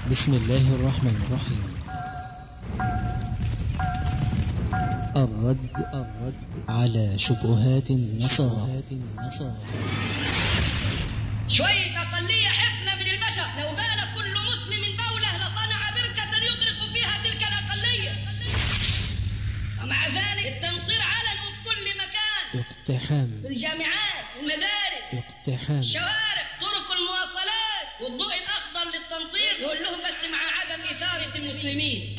بسم الله الرحمن الرحيم الرد الرد على شبهات النصارى شوية أقلية حفنة من البشر لو بال كل مسلم دولة لصنع بركة يغرق فيها تلك الأقلية ومع ذلك التنصير علن في كل مكان اقتحام في الجامعات المدارس اقتحام الشوارع طرق المواصلات والضوء الأخضر للتنصير يقول لهم بس مع عدم إثارة المسلمين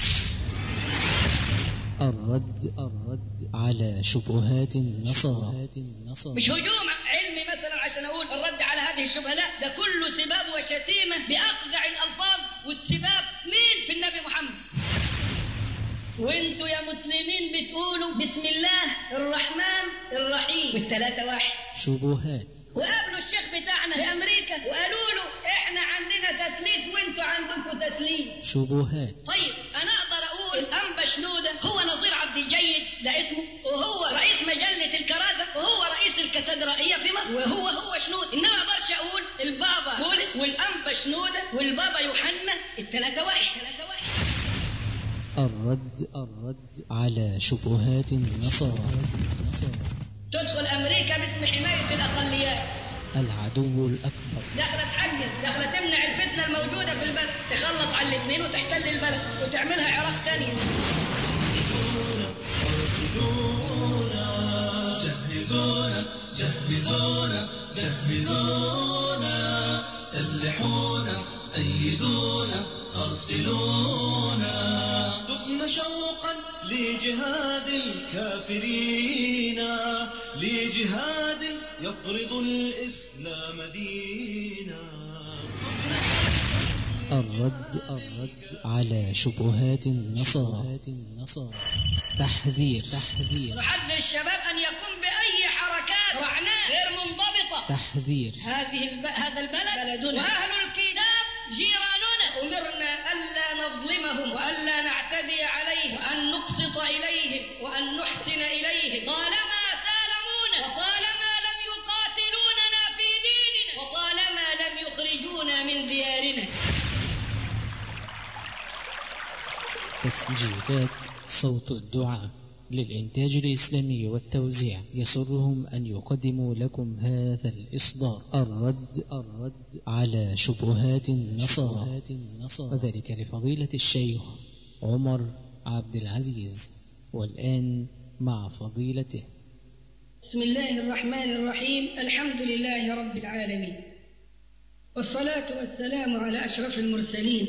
الرد الرد على شبهات النصارى مش هجوم علمي مثلا عشان اقول الرد على هذه الشبهه لا ده كله سباب وشتيمه باقذع الالفاظ والسباب مين في النبي محمد وانتوا يا مسلمين بتقولوا بسم الله الرحمن الرحيم والثلاثه واحد شبهات وقابلوا الشيخ بتاعنا في امريكا وقالوا له احنا عندنا تثليث وانتوا عندكم تثليث شبهات طيب انا اقدر اقول الانبا شنوده هو نظير عبد الجيد ده اسمه وهو رئيس مجله الكرازه وهو رئيس الكاتدرائيه في مصر وهو هو شنوده انما ما اقدرش اقول البابا بولس والانبا شنوده والبابا يوحنا الثلاثه واحد ثلاثه واحد الرد الرد على شبهات النصارى تدخل امريكا باسم حمايه الاقليات العدو الأكبر داخله تحجز داخله تمنع الفتنه الموجوده في البلد تخلص على الاثنين وتحتل البلد وتعملها عراق ثانيه جهزونا جهزونا جهزونا سلحونا أيدونا أرسلونا ذقنا شوقا لجهاد الكافرين لجهاد يفرض الإسلام دينا الرد الرد على شبهات النصارى تحذير تحذير نحذر الشباب ان يقوم باي حركات رعناء غير منضبطه تحذير هذه الب... هذا البلد بلدنا واهل الكتاب جيراننا امرنا الا نظلمهم والا نعتدي عليهم وان نقسط اليهم وان نحسن اليهم طالما سالمونا وطالما لم يقاتلوننا في ديننا وطالما لم يخرجونا من ديارنا تسجيلات صوت الدعاء للإنتاج الإسلامي والتوزيع يسرهم أن يقدموا لكم هذا الإصدار الرد الرد على شبهات النصارى وذلك لفضيلة الشيخ عمر عبد العزيز والآن مع فضيلته بسم الله الرحمن الرحيم الحمد لله رب العالمين والصلاة والسلام على أشرف المرسلين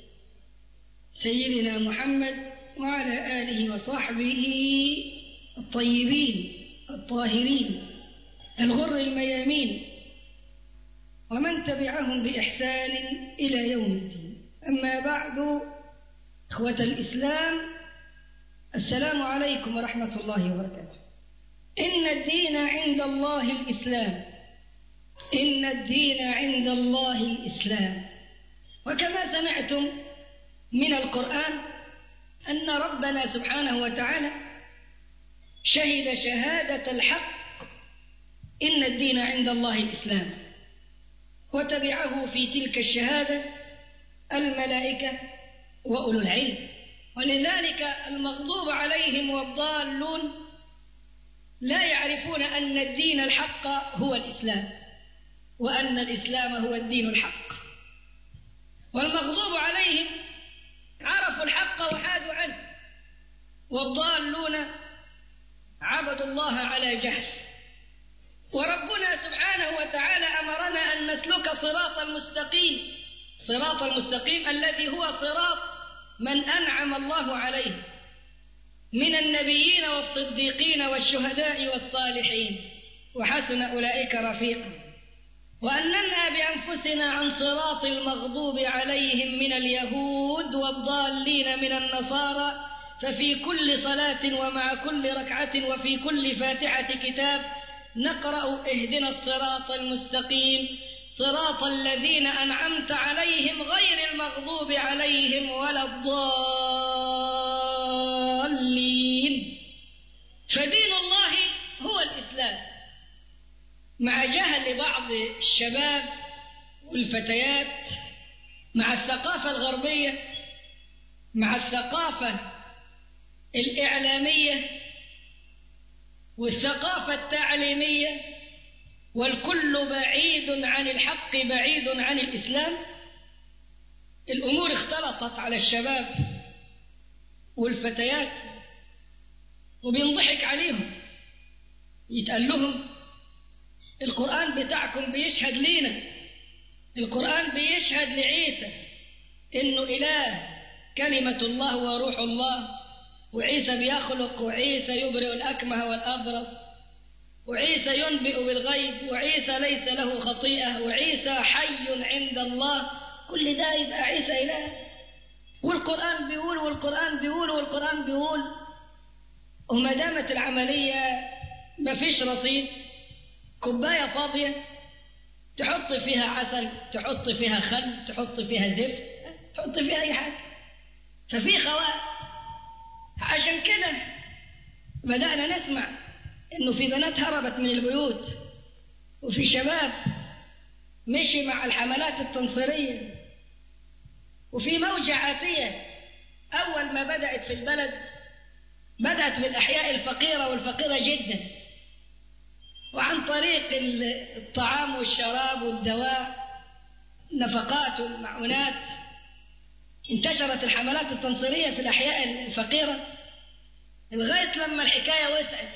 سيدنا محمد وعلى آله وصحبه الطيبين الطاهرين الغر الميامين ومن تبعهم بإحسان إلى يوم الدين أما بعد إخوة الإسلام السلام عليكم ورحمة الله وبركاته إن الدين عند الله الإسلام إن الدين عند الله الإسلام وكما سمعتم من القرآن أن ربنا سبحانه وتعالى شهد شهادة الحق إن الدين عند الله الإسلام وتبعه في تلك الشهادة الملائكة وأولو العلم ولذلك المغضوب عليهم والضالون لا يعرفون أن الدين الحق هو الإسلام وأن الإسلام هو الدين الحق والمغضوب عليهم عرفوا الحق وحادوا عنه والضالون عبدوا الله على جهل وربنا سبحانه وتعالى أمرنا أن نسلك صراط المستقيم صراط المستقيم الذي هو صراط من أنعم الله عليه من النبيين والصديقين والشهداء والصالحين وحسن أولئك رفيقا وأن ننأى بأنفسنا عن صراط المغضوب عليهم من اليهود والضالين من النصارى ففي كل صلاة ومع كل ركعة وفي كل فاتحة كتاب نقرأ اهدنا الصراط المستقيم صراط الذين أنعمت عليهم غير المغضوب عليهم ولا الضالين فدين الله هو الإسلام مع جهل بعض الشباب والفتيات مع الثقافة الغربية مع الثقافة الإعلامية والثقافة التعليمية والكل بعيد عن الحق بعيد عن الإسلام الأمور اختلطت على الشباب والفتيات وبينضحك عليهم يتقال لهم القرآن بتاعكم بيشهد لينا القرآن بيشهد لعيسى إنه إله كلمة الله وروح الله وعيسى بيخلق وعيسى يبرئ الأكمه والأبرص وعيسى ينبئ بالغيب وعيسى ليس له خطيئة وعيسى حي عند الله كل ده يبقى عيسى إله والقرآن بيقول والقرآن بيقول والقرآن بيقول وما دامت العملية ما فيش رصيد كوباية فاضية تحط فيها عسل تحط فيها خل تحط فيها زفت تحط فيها أي حاجة ففي خواء عشان كده بدأنا نسمع إنه في بنات هربت من البيوت وفي شباب مشي مع الحملات التنصيرية وفي موجة عاتية أول ما بدأت في البلد بدأت بالأحياء الفقيرة والفقيرة جدا وعن طريق الطعام والشراب والدواء النفقات والمعونات انتشرت الحملات التنصيرية في الأحياء الفقيرة لغاية لما الحكاية وسعت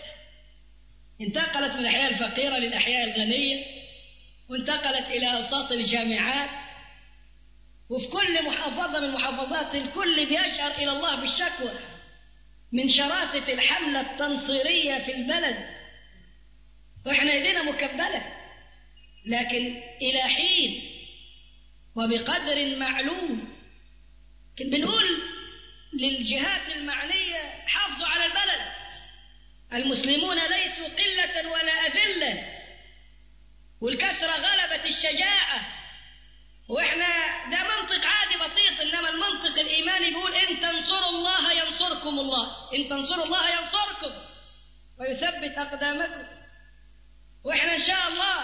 انتقلت من الأحياء الفقيرة للأحياء الغنية وانتقلت إلى أوساط الجامعات وفي كل محافظة من محافظات الكل بيشعر إلى الله بالشكوى من شراسة الحملة التنصيرية في البلد واحنا ايدينا مكبلة لكن إلى حين وبقدر معلوم لكن بنقول للجهات المعنية حافظوا على البلد المسلمون ليسوا قلة ولا أذلة والكثرة غلبت الشجاعة واحنا ده منطق عادي بسيط انما المنطق الايماني بيقول ان تنصروا الله ينصركم الله ان تنصروا الله ينصركم ويثبت اقدامكم واحنا ان شاء الله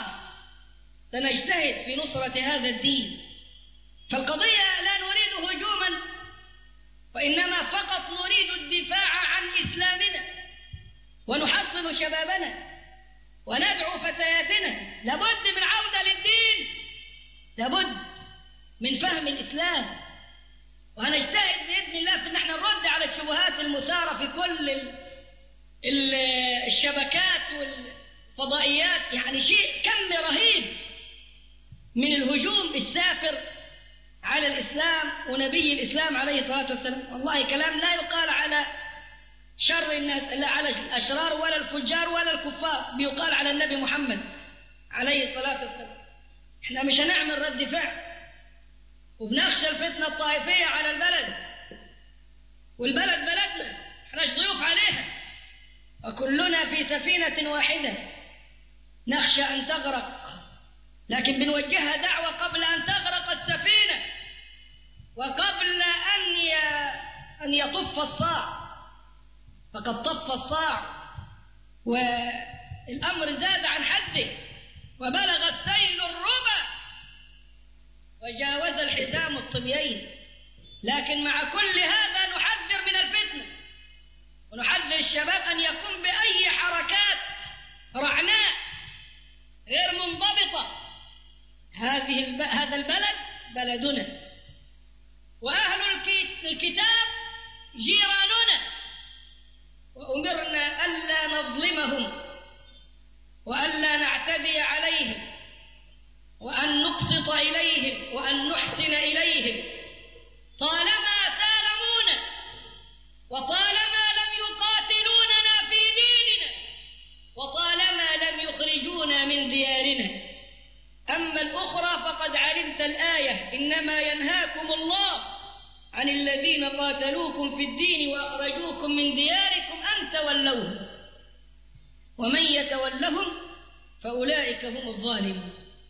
سنجتهد في نصرة هذا الدين فالقضية لا نريد هجوما وإنما فقط نريد الدفاع عن إسلامنا ونحصن شبابنا وندعو فتياتنا لابد من عودة للدين لابد من فهم الإسلام وهنجتهد بإذن الله في أن احنا نرد على الشبهات المثارة في كل ال ال الشبكات والفضائيات يعني شيء كم رهيب من الهجوم السافر على الإسلام ونبي الإسلام عليه الصلاة والسلام والله كلام لا يقال على شر الناس لا على الأشرار ولا الفجار ولا الكفار بيقال على النبي محمد عليه الصلاة والسلام احنا مش هنعمل رد فعل وبنخشى الفتنة الطائفية على البلد والبلد بلدنا احناش ضيوف عليها وكلنا في سفينة واحدة نخشى أن تغرق لكن بنوجهها دعوة قبل أن تغرق السفينة وقبل أن أن يطف الصاع فقد طف الصاع والأمر زاد عن حده وبلغ السيل الربا وجاوز الحزام الطبيين لكن مع كل هذا نحذر من الفتنة ونحذر الشباب أن يقوم بأي حركات رعناء غير منضبطة هذه الب... هذا البلد بلدنا وأهل الكتاب جيراننا وأمرنا ألا نظلمهم وألا نعتدي عليهم وأن نقسط إليهم وأن نحسن إليهم طالما سالمونا وطالما لم يقاتلوننا في ديننا وطالما لم يخرجونا من ديارنا أما الأخرى فقد علمت الآية إنما ينهاكم الله عن الذين قاتلوكم في الدين وأخرجوكم من دياركم أن تولوهم ومن يتولهم فأولئك هم الظالمون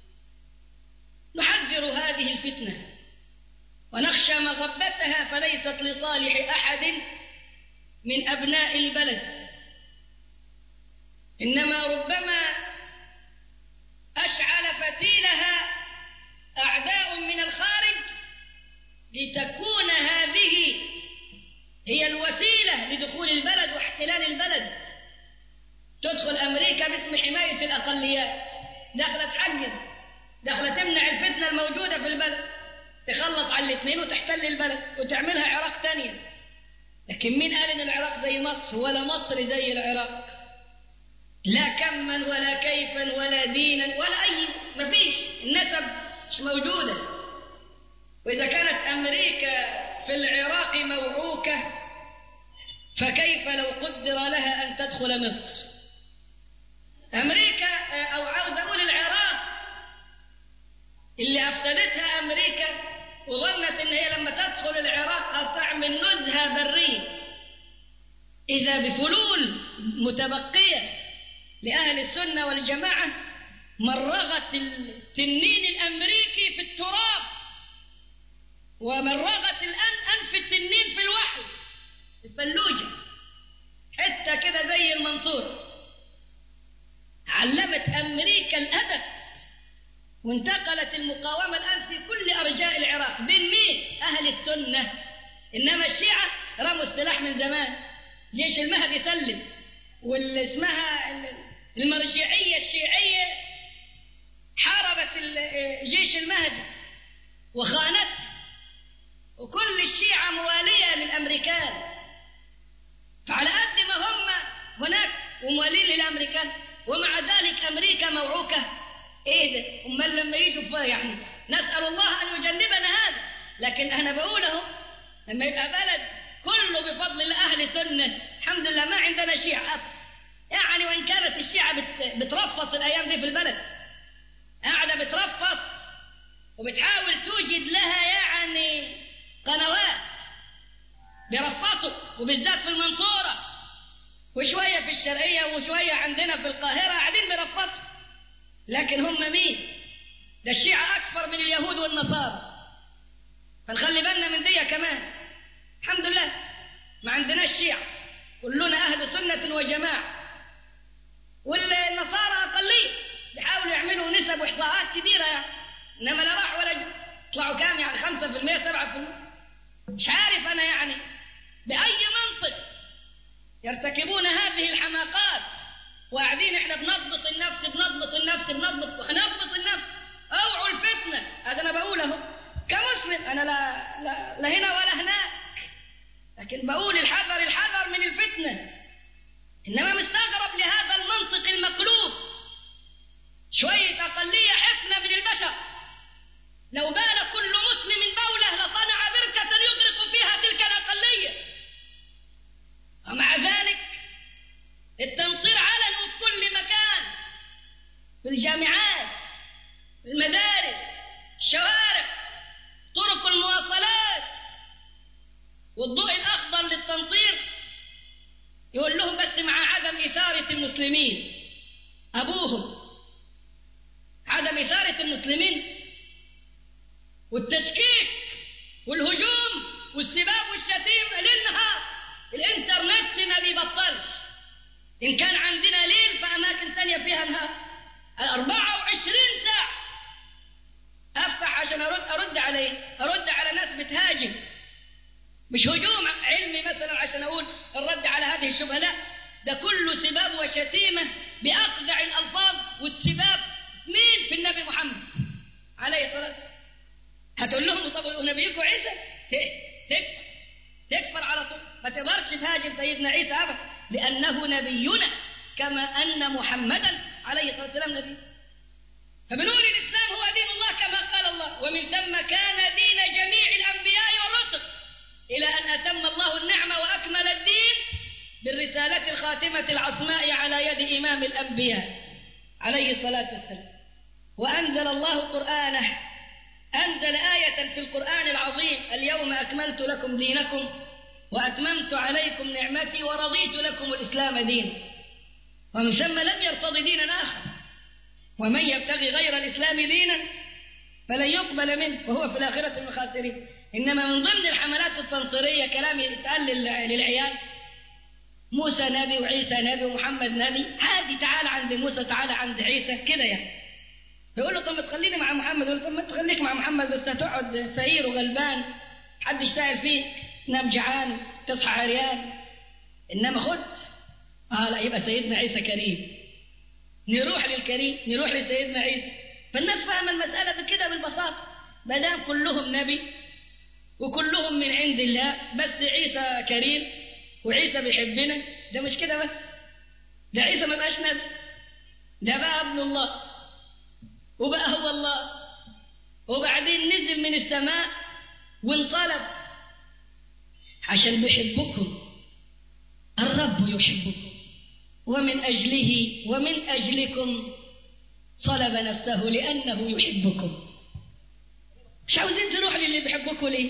نحذر هذه الفتنة ونخشى مغبتها فليست لصالح أحد من أبناء البلد إنما ربما أشعل فتيلها أعداء من الخارج تكون هذه هي الوسيلة لدخول البلد واحتلال البلد تدخل أمريكا باسم حماية الأقليات داخلة تحجز داخلة تمنع الفتنة الموجودة في البلد تخلص على الاثنين وتحتل البلد وتعملها عراق ثانية لكن مين قال ان العراق زي مصر ولا مصر زي العراق لا كما ولا كيفا ولا دينا ولا اي مفيش النسب مش موجوده واذا كانت امريكا في العراق موعوكه فكيف لو قدر لها ان تدخل مصر امريكا او عاوز اقول العراق اللي افسدتها امريكا وظنت ان هي لما تدخل العراق هتعمل نزهه بريه اذا بفلول متبقيه لاهل السنه والجماعه مرغت التنين الامريكي في التراب ومرغت الان انف التنين في الوحل الفلوجه حته كده زي المنصور علمت امريكا الادب وانتقلت المقاومة الآن في كل أرجاء العراق بين مين؟ أهل السنة إنما الشيعة رموا السلاح من زمان جيش المهدي سلم واللي اسمها المرجعية الشيعية حاربت جيش المهدي وخانت وكل الشيعة موالية للأمريكان فعلى قد ما هم هناك وموالين للأمريكان ومع ذلك أمريكا موعوكة ايه ده امال لما يجوا يعني نسال الله ان يجنبنا هذا لكن انا بقول اهو لما يبقى بلد كله بفضل الله اهل سنه الحمد لله ما عندنا شيعه يعني وان كانت الشيعه بت... بترفص الايام دي في البلد قاعده بترفص وبتحاول توجد لها يعني قنوات بيرفصوا وبالذات في المنصوره وشويه في الشرقيه وشويه عندنا في القاهره قاعدين بيرفصوا لكن هم مين ده الشيعة أكثر من اليهود والنصارى فنخلي بالنا من دي كمان الحمد لله ما عندناش شيعة كلنا أهل سنة وجماعة والنصارى أقلية بيحاولوا يعملوا نسب وإحصاءات كبيرة يعني إنما لا راح ولا جو طلعوا كام يعني 5% 7% مش عارف أنا يعني بأي منطق يرتكبون هذه الحماقات وقاعدين احنا بنضبط النفس بنضبط النفس بنضبط وهنضبط النفس اوعوا الفتنه هذا انا بقول اهو كمسلم انا لا, لا لا هنا ولا هناك لكن بقول الحذر الحذر من الفتنه انما مستغرب لهذا المنطق المقلوب شويه اقليه حفنه من البشر لو بال كل مسلم دوله لصنع بركه يغرق فيها تلك الاقليه ومع ذلك التنصير علنه في كل مكان في الجامعات في المدارس الشوارع طرق المواصلات والضوء الأخضر للتنصير يقول لهم بس مع عدم إثارة المسلمين أبوهم عدم إثارة المسلمين والتشكيك والهجوم والسباب والشتيم للنهار الانترنت ما بيبطلش إن كان عندنا ليل فأماكن ثانية فيها نهار الأربعة وعشرين ساعة أفتح عشان أرد أرد عليه أرد على ناس بتهاجم مش هجوم علمي مثلا عشان أقول الرد على هذه الشبهة لا ده كله سباب وشتيمة بأقذع الألفاظ والسباب مين في النبي محمد عليه الصلاة والسلام هتقول لهم طب ونبيكم عيسى تكفر تكفر على طول ما تقدرش تهاجم سيدنا عيسى أبدا لأنه نبينا كما أن محمدا عليه الصلاة والسلام نبي فبنقول الإسلام هو دين الله كما قال الله ومن ثم كان دين جميع الأنبياء والرسل إلى أن أتم الله النعمة وأكمل الدين بالرسالة الخاتمة العصماء على يد إمام الأنبياء عليه الصلاة والسلام وأنزل الله قرآنه أنزل آية في القرآن العظيم اليوم أكملت لكم دينكم وأتممت عليكم نعمتي ورضيت لكم الإسلام دينا ومن ثم لم يرتضي دينا آخر ومن يبتغي غير الإسلام دينا فلن يقبل منه وهو في الآخرة من الخاسرين إنما من ضمن الحملات التنصيرية كلام يتقال للعيال موسى نبي وعيسى نبي ومحمد نبي عادي تعال عند موسى تعال عند عيسى كده يعني يقول له طب ما تخليني مع محمد يقول له طب ما تخليك مع محمد بس هتقعد فقير وغلبان حدش سائل فيك نام جعان تصحى عريان انما خد اه لا يبقى سيدنا عيسى كريم نروح للكريم نروح لسيدنا عيسى فالناس فاهمه المساله بكده بالبساطه ما دام كلهم نبي وكلهم من عند الله بس عيسى كريم وعيسى بيحبنا ده مش كده بس ده عيسى ما بقاش نبي ده بقى ابن الله وبقى هو الله وبعدين نزل من السماء وانطلب عشان بيحبكم الرب يحبكم ومن أجله ومن أجلكم صلب نفسه لأنه يحبكم مش عاوزين تروح للي بيحبكم ليه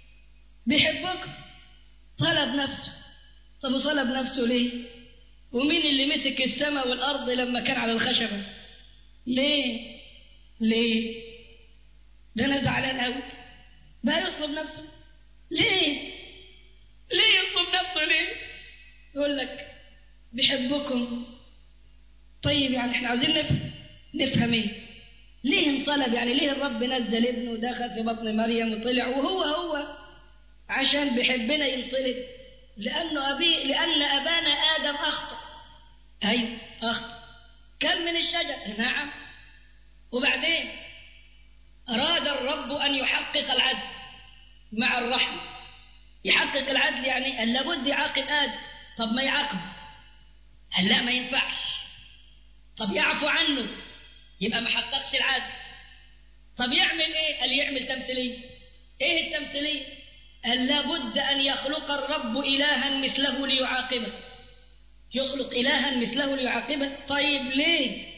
بيحبكم طلب نفسه طب وصلب نفسه ليه ومين اللي مسك السماء والأرض لما كان على الخشبة ليه ليه ده أنا زعلان قوي بقى يطلب نفسه ليه ليه يطلب نفسه ليه يقول لك بيحبكم طيب يعني احنا عاوزين نفهم نفهم ايه ليه انصلب يعني ليه الرب نزل ابنه ودخل في بطن مريم وطلع وهو هو عشان بيحبنا ينصلب لانه ابي لان ابانا ادم اخطا ايوه اخطا كل من الشجر نعم وبعدين اراد الرب ان يحقق العدل مع الرحمه يحقق العدل يعني قال لابد يعاقب ادم طب ما يعاقبه قال لا ما ينفعش طب يعفو عنه يبقى ما حققش العدل طب يعمل ايه قال يعمل تمثيليه ايه التمثيليه قال لابد ان يخلق الرب الها مثله ليعاقبه يخلق الها مثله ليعاقبه طيب ليه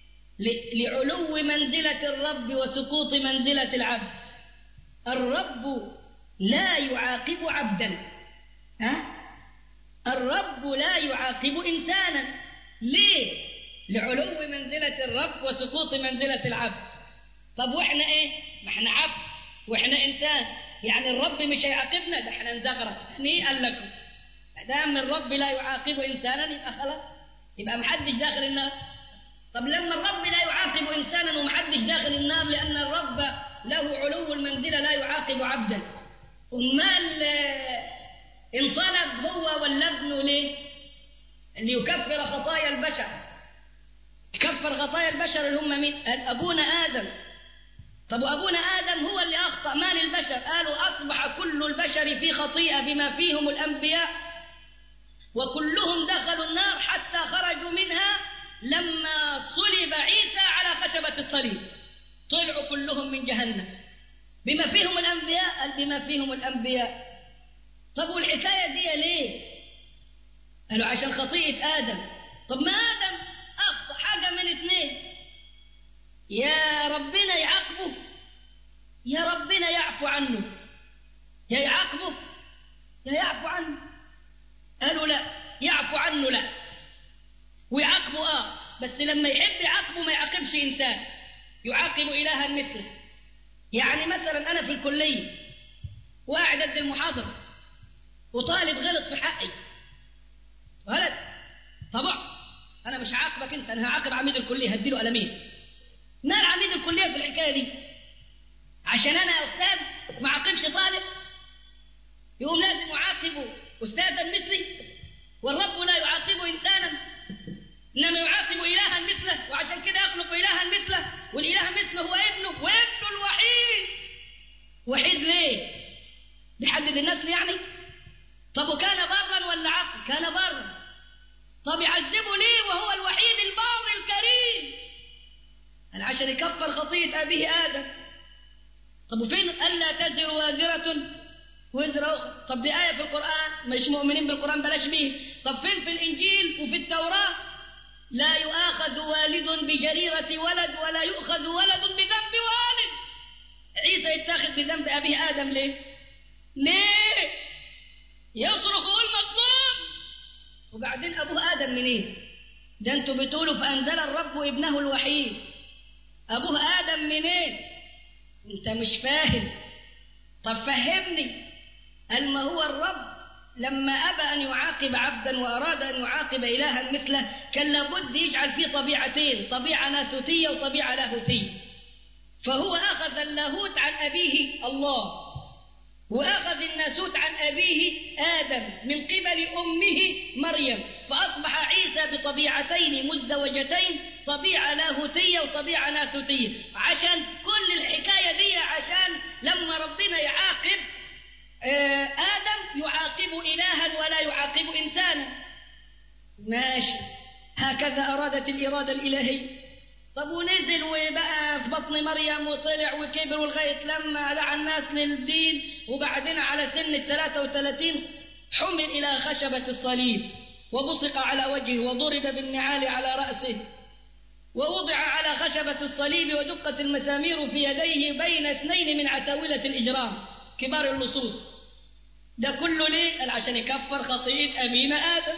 لعلو منزله الرب وسقوط منزله العبد الرب لا يعاقب عبدا ها الرب لا يعاقب انسانا ليه لعلو منزله الرب وسقوط منزله العبد طب واحنا ايه ما احنا عبد واحنا انسان يعني الرب مش هيعاقبنا ده احنا نزغرط يعني ايه قال لكم ما دام الرب لا يعاقب انسانا يبقى خلاص يبقى محدش داخل النار طب لما الرب لا يعاقب انسانا ومحدش داخل النار لان الرب له علو المنزله لا يعاقب عبدا امال انصلب هو ولا ابنه ليه؟ ان يكفر خطايا البشر كفر خطايا البشر اللي هم مين؟ قال ابونا ادم طب وابونا ادم هو اللي اخطا مال البشر قالوا اصبح كل البشر في خطيئه بما فيهم الانبياء وكلهم دخلوا النار حتى خرجوا منها لما صلب عيسى على خشبه الصليب طلعوا كلهم من جهنم بما فيهم الانبياء قال بما فيهم الانبياء طب والحكايه دي ليه قالوا عشان خطيئه ادم طب ما ادم اخطا حاجه من اثنين يا ربنا يعاقبه يا ربنا يعفو عنه يا يعاقبه يا يعفو عنه قالوا لا يعفو عنه لا ويعاقبه اه بس لما يحب يعاقبه ما يعاقبش انسان يعاقب الها مثله يعني مثلا انا في الكليه وقاعد ادي المحاضره وطالب غلط في حقي غلط طبعا انا مش هعاقبك انت انا هعاقب عميد الكليه هديله قلمين مال عميد الكليه في الحكايه دي عشان انا يا استاذ ما عاقبش طالب يقوم لازم اعاقبه استاذا مثلي والرب لا يعاقب انسانا انما يعاقب الها مثله وعشان كده يخلق الها مثله والاله مثله هو ابنه وابنه الوحيد وحيد ليه؟ بيحدد النسل يعني؟ طب وكان برا ولا عقل؟ كان برا طب يعذبه ليه وهو الوحيد البار الكريم؟ قال عشان يكفر خطية أبيه آدم طب وفين ألا تزر وازرة وزر أخرى طب دي آية في القرآن مش مؤمنين بالقرآن بلاش بيه طب فين في الإنجيل وفي التوراة لا يؤاخذ والد بجريرة ولد ولا يؤخذ ولد بذنب والد عيسى يتاخذ بذنب أبيه آدم ليه؟ ليه؟ يصرخ ويقول مظلوم وبعدين أبوه آدم منين؟ ده أنتوا بتقولوا فأنزل الرب ابنه الوحيد أبوه آدم منين؟ أنت مش فاهم طب فهمني قال ما هو الرب لما أبى أن يعاقب عبدا وأراد أن يعاقب إلها مثله كان لابد يجعل فيه طبيعتين طبيعة ناسوتية وطبيعة لاهوتية فهو أخذ اللاهوت عن أبيه الله وأخذ الناسوت عن أبيه آدم من قبل أمه مريم فأصبح عيسى بطبيعتين مزدوجتين طبيعة لاهوتية وطبيعة ناسوتية عشان كل الحكاية دي عشان لما ربنا يعاقب آه، آدم يعاقب إلها ولا يعاقب إنسانا ماشي هكذا أرادت الإرادة الإلهية طب ونزل وبقى في بطن مريم وطلع وكبر لغاية لما دعا الناس للدين وبعدين على سن ال 33 حمل إلى خشبة الصليب وبصق على وجهه وضرب بالنعال على رأسه ووضع على خشبة الصليب ودقت المسامير في يديه بين اثنين من عتاولة الإجرام كبار اللصوص ده كله ليه؟ قال عشان يكفر خطيئة أمين آدم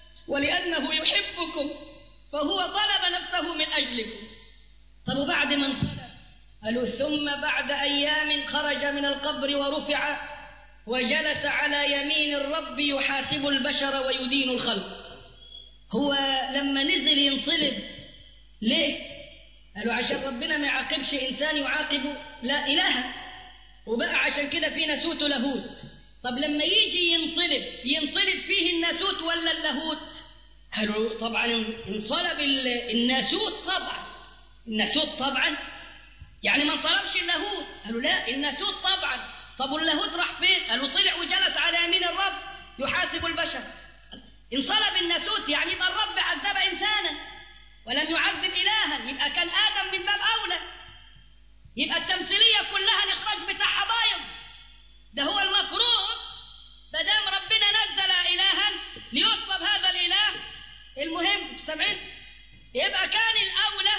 ولأنه يحبكم فهو طلب نفسه من أجلكم طب وبعد ما انصلب قالوا ثم بعد أيام خرج من القبر ورفع وجلس على يمين الرب يحاسب البشر ويدين الخلق هو لما نزل ينصلب ليه؟ قالوا عشان ربنا ما يعاقبش إنسان يعاقب لا إلها وبقى عشان كده في ناسوت ولاهوت طب لما يجي ينصلب ينصلب فيه الناسوت ولا اللاهوت؟ قالوا طبعا انصلب الناسوت طبعا الناسوت طبعا يعني ما انصلبش اللاهوت قالوا لا الناسوت طبعا طب واللاهوت راح فين قالوا طلع وجلس على يمين الرب يحاسب البشر انصلب الناسوت يعني يبقى الرب عذب انسانا ولم يعذب الها يبقى كان ادم من باب اولى يبقى التمثيليه كلها الاخراج بتاعها بايظ ده هو المفروض ما دام ربنا نزل الها ليطلب هذا الاله المهم سامعين يبقى كان الاولى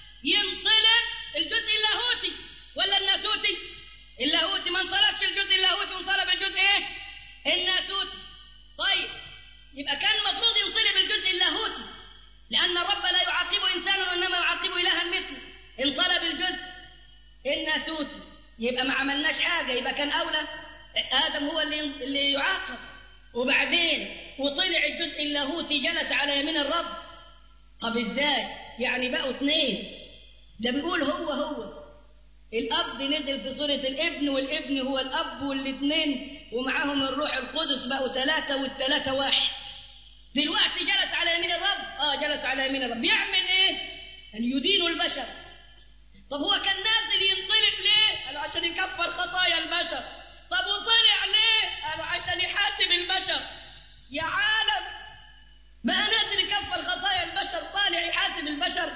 ينصلب الجزء اللاهوتي ولا الناسوتي اللاهوتي ما انصلبش الجزء اللاهوتي وانصلب الجزء ايه الناسوتي طيب يبقى كان المفروض ينصلب الجزء اللاهوتي لان الرب لا يعاقب انسانا وانما يعاقب الها مثله انصلب الجزء الناسوتي يبقى ما عملناش حاجه يبقى كان اولى ادم هو اللي اللي يعاقب وبعدين وطلع الجزء اللاهوتي جلس على يمين الرب طب ازاي يعني بقوا اثنين ده بيقول هو هو الاب نزل في صورة الابن والابن هو الاب والاثنين ومعاهم الروح القدس بقوا ثلاثة والثلاثة واحد دلوقتي جلس على يمين الرب اه جلس على يمين الرب يعمل ايه ان يدين البشر طب هو كان نازل ينطلب ليه قالوا عشان يكفر خطايا البشر طب وطلع ليه قالوا عشان يحاسب البشر يا عالم بقى نازل يكفر خطايا البشر طالع يحاسب البشر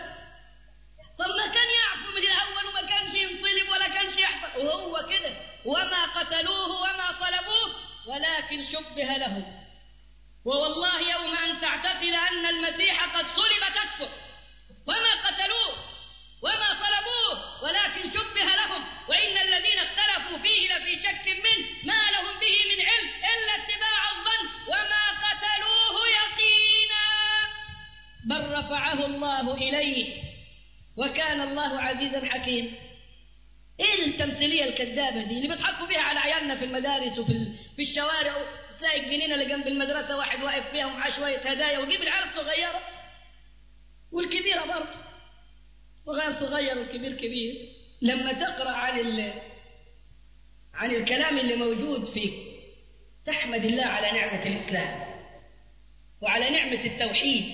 طب ما كان يعفو من الاول وما كانش ينصلب ولا كانش يحفظ وهو كده وما قتلوه وما طلبوه ولكن شبه لهم ووالله يوم ان تعتقد ان المسيح قد صلب تكفر وما قتلوه وما طلبوه ولكن شبه لهم وان الذين اختلفوا فيه لفي شك منه ما لهم به من علم الا اتباع الظن وما قتلوه يقينا بل رفعه الله اليه وكان الله عزيزا حكيما ايه التمثيليه الكذابه دي اللي بيضحكوا بيها على عيالنا في المدارس وفي في الشوارع تلاقي الجنينه اللي جنب المدرسه واحد واقف فيها ومعاه شويه هدايا ويجيب العيال الصغيره والكبيره برضه صغير صغير وكبير كبير لما تقرا عن ال... عن الكلام اللي موجود فيه تحمد الله على نعمه الاسلام وعلى نعمه التوحيد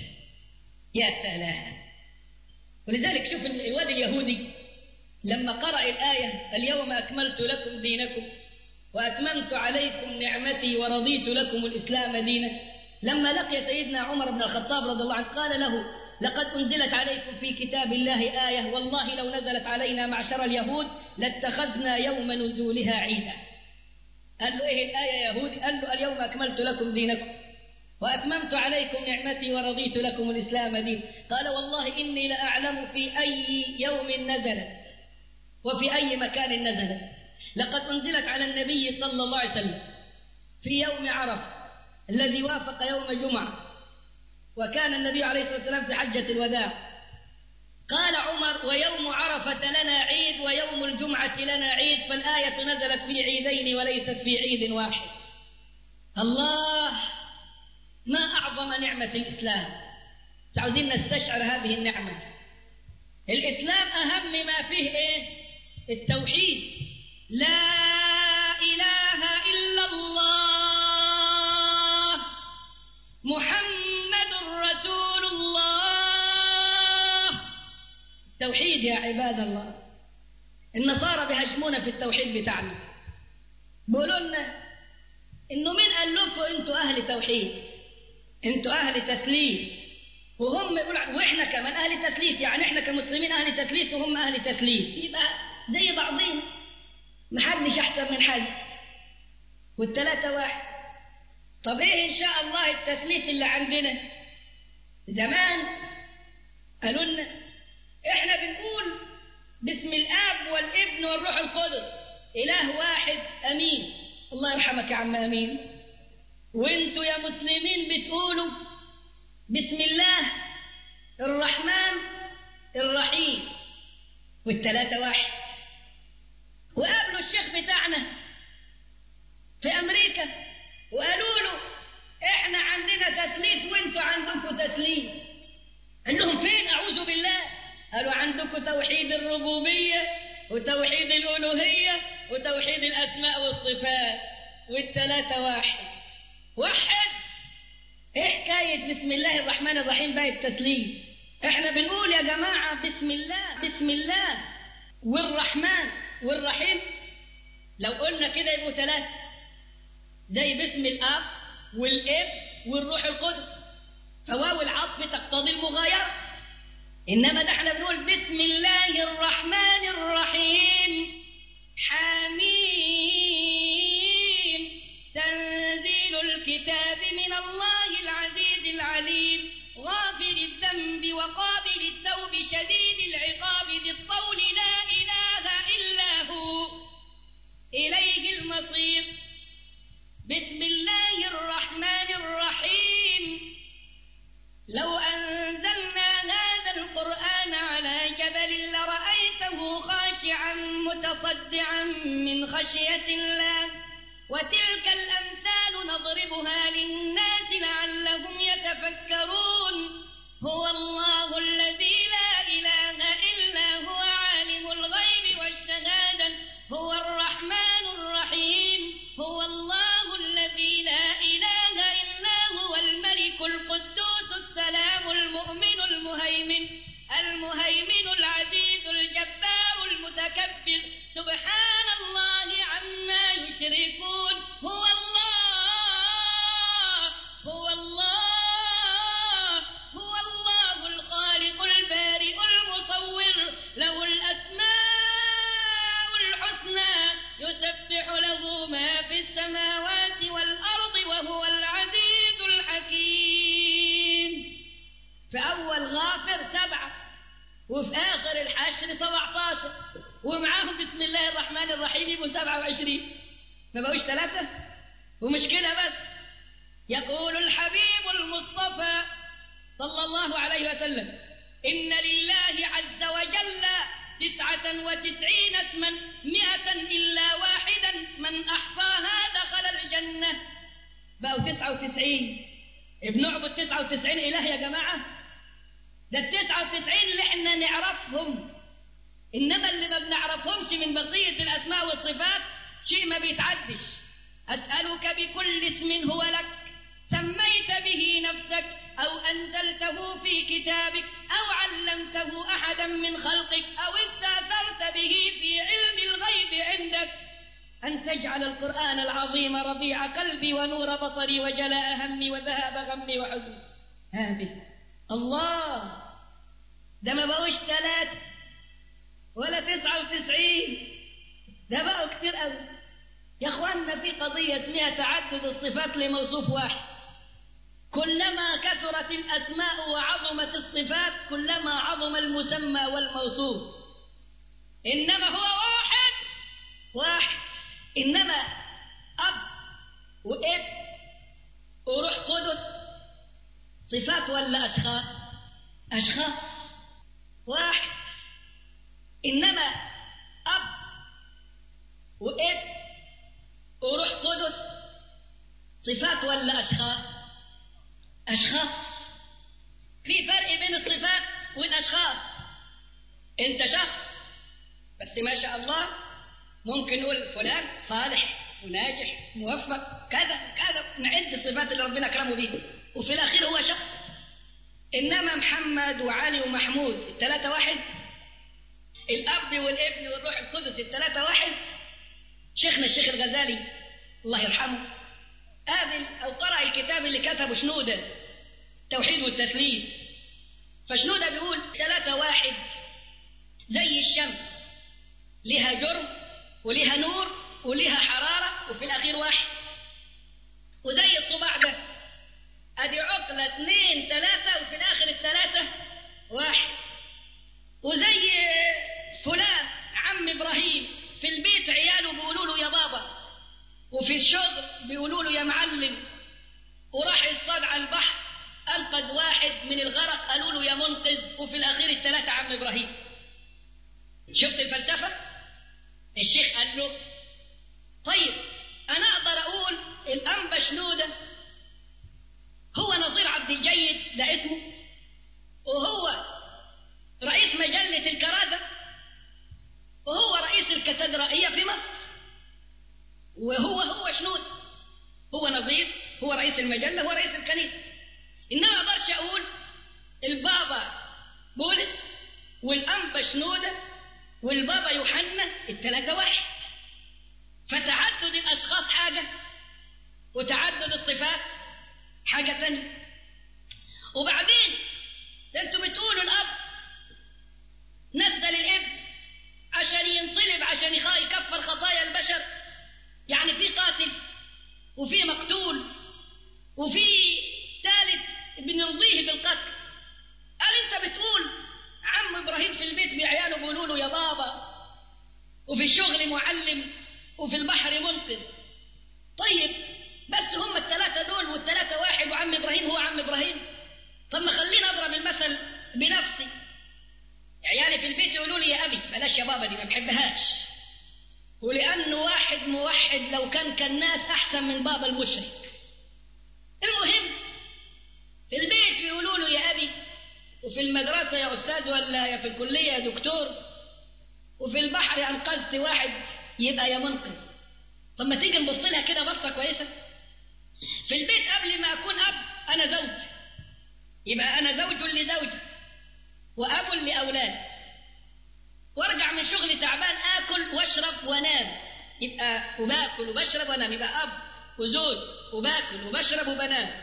يا سلام ولذلك شوف الواد اليهودي لما قرأ الآية اليوم أكملت لكم دينكم وأتممت عليكم نعمتي ورضيت لكم الإسلام دينا لما لقي سيدنا عمر بن الخطاب رضي الله عنه قال له لقد أنزلت عليكم في كتاب الله آية والله لو نزلت علينا معشر اليهود لاتخذنا يوم نزولها عيدا قال له إيه الآية يا يهودي قال له اليوم أكملت لكم دينكم وأتممت عليكم نعمتي ورضيت لكم الإسلام دين قال والله إني لأعلم في أي يوم نزلت وفي أي مكان نزلت لقد أنزلت على النبي صلى الله عليه وسلم في يوم عرفة الذي وافق يوم جمعة وكان النبي عليه الصلاة والسلام في حجة الوداع قال عمر ويوم عرفة لنا عيد ويوم الجمعة لنا عيد فالآية نزلت في عيدين وليست في عيد واحد الله ما أعظم نعمة الإسلام عاوزين نستشعر هذه النعمة الإسلام أهم ما فيه إيه التوحيد لا إله التوحيد يا عباد الله النصارى بيهاجمونا في التوحيد بتاعنا بيقولوا لنا انه مين قال لكم انتوا اهل توحيد انتوا اهل تثليث وهم يقولوا واحنا كمان اهل تثليث يعني احنا كمسلمين اهل تثليث وهم اهل تثليث يبقى زي بعضين محدش احسن من حد والثلاثه واحد طب ايه ان شاء الله التثليث اللي عندنا زمان قالوا لنا احنا بنقول باسم الاب والابن والروح القدس اله واحد امين الله يرحمك يا عم امين وانتوا يا مسلمين بتقولوا بسم الله الرحمن الرحيم والثلاثة واحد وقابلوا الشيخ بتاعنا في أمريكا وقالوا له احنا عندنا تثليث وانتوا عندكم تثليث قال لهم فين اعوذ بالله قالوا عندكم توحيد الربوبيه وتوحيد الالوهيه وتوحيد الاسماء والصفات والثلاثه واحد وحد ايه حكايه بسم الله الرحمن الرحيم بقى التثليث احنا بنقول يا جماعه بسم الله بسم الله والرحمن والرحيم لو قلنا كده يبقوا ثلاثه زي باسم الاب والاب والروح القدس فواو العطف تقتضي المغايرة إنما ده احنا بنقول بسم الله الرحمن الرحيم حميم تنزيل الكتاب من الله العزيز العليم غافر الذنب وقابل التوب شديد العقاب ذي الطول لا إله إلا هو إليه المصير بسم الله الرحمن الرحيم لو أنزلنا هذا القرآن على جبل لرأيته خاشعا متصدعا من خشية الله وتلك الأمثال نضربها للناس لعلهم يتفكرون هو الله الذي لا إله إلا هو عالم الغيب والشهادة هو الرحمن الرحيم هو الله الذي لا إله إلا هو الملك القدوس السلام المؤمن المهيمن المهيمن العزيز الجبار المتكبر سبحان الله عما يشركون هو الله هو الله هو الله الخالق البارئ المصور له الأسماء الحسنى يسبح له ما في السماوات والأرض وهو العزيز الحكيم في أول غافر سبعة وفي آخر الحشر سبعة عشر ومعاهم بسم الله الرحمن الرحيم يبقوا سبعة وعشرين ما بقوش ثلاثة ومش كده بس يقول الحبيب المصطفى صلى الله عليه وسلم إن لله عز وجل تسعة وتسعين اسما مئة إلا واحدا من أحصاها دخل الجنة بقوا تسعة وتسعين بنعبد تسعة وتسعين إله يا جماعة ده التسعة وتسعين اللي احنا نعرفهم إنما اللي ما بنعرفهمش من بقية الأسماء والصفات شيء ما بيتعدش أسألك بكل اسم هو لك سميت به نفسك أو أنزلته في كتابك أو علمته أحدا من خلقك أو استأثرت به في علم الغيب عندك أن تجعل القرآن العظيم ربيع قلبي ونور بصري وجلاء همي وذهاب غمي وحزني آمين الله ده ما بقوش ثلاثة ولا تسعة وتسعين ده بقوا كتير قوي يا اخوانا في قضية اسمها تعدد الصفات لموصوف واحد كلما كثرت الأسماء وعظمت الصفات كلما عظم المسمى والموصوف إنما هو واحد واحد إنما أب وإب وروح قدس صفات ولا أشخاص أشخاص واحد إنما أب وإب وروح قدس صفات ولا أشخاص أشخاص في فرق بين الصفات والأشخاص أنت شخص بس ما شاء الله ممكن نقول فلان صالح وناجح موفق كذا كذا نعد الصفات اللي ربنا أكرمه بيها وفي الأخير هو شخص إنما محمد وعلي ومحمود الثلاثة واحد الأب والابن والروح القدس الثلاثة واحد شيخنا الشيخ الغزالي الله يرحمه قابل أو قرأ الكتاب اللي كتبه شنودة التوحيد والتثليث فشنودة بيقول ثلاثة واحد زي الشمس لها جرم ولها نور ولها حرارة وفي الأخير واحد وزي الصباع ده ادي عقلة اثنين ثلاثة وفي الاخر الثلاثة واحد وزي فلان عم ابراهيم في البيت عياله بيقولوا له يا بابا وفي الشغل بيقولوا له يا معلم وراح يصطاد على البحر انقذ واحد من الغرق قالوا له يا منقذ وفي الاخير الثلاثة عم ابراهيم شفت الفلسفة الشيخ قال له طيب انا اقدر اقول الانبا شنوده هو نظير عبد الجيد ده اسمه وهو رئيس مجلة الكرازة وهو رئيس الكاتدرائية في مصر وهو هو شنود هو نظير هو رئيس المجلة هو رئيس الكنيسة إنما ما أقدرش أقول البابا بولس والأنبا شنودة والبابا يوحنا الثلاثة واحد فتعدد الأشخاص حاجة وتعدد الصفات حاجة ثانية وبعدين ده انتوا بتقولوا الأب نزل الابن عشان ينصلب عشان يكفر خطايا البشر يعني في قاتل وفي مقتول وفي ثالث بنرضيه بالقتل قال انت بتقول عم ابراهيم في البيت بعياله بيقولوا له يا بابا وفي الشغل معلم وفي البحر منقذ طيب بس هم الثلاثة دول والثلاثة واحد وعم إبراهيم هو عم إبراهيم طب ما خليني أضرب المثل بنفسي عيالي في البيت يقولوا لي يا أبي بلاش يا بابا دي ما بحبهاش ولأنه واحد موحد لو كان كالناس أحسن من بابا المشرك المهم في البيت بيقولوا له يا أبي وفي المدرسة يا أستاذ ولا يا في الكلية يا دكتور وفي البحر أنقذت واحد يبقى يا منقذ طب ما تيجي نبص لها كده بصة كويسة في البيت قبل ما أكون أب أنا زوج يبقى أنا زوج لزوجي وأب لأولادي وارجع من شغلي تعبان آكل واشرب وانام يبقى وباكل وبشرب وانام يبقى أب وزوج وباكل وبشرب وبنام